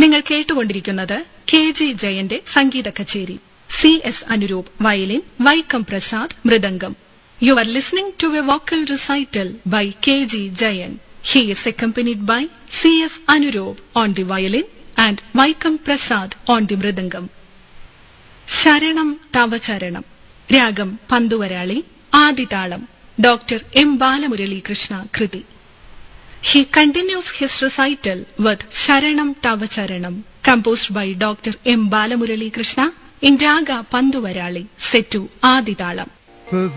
നിങ്ങൾ കേട്ടുകൊണ്ടിരിക്കുന്നത് K G ജയന്റെ സംഗീത കച്ചേരി C S Anuroop violin Vaikom Prasad mridangam you are listening to a vocal recital by K G Jayan he is accompanied by C S Anuroop on the violin and Vaikom Prasad on the mridangam Saranam Tavacharanam ragam Panthuvarali Adi talam doctor M Balamuralikrishna kriti He continues his recital with Sharanam Tavacharanam, composed by Dr. M. Balamurali Krishna in Raga Panduvarali, set to Aditalam.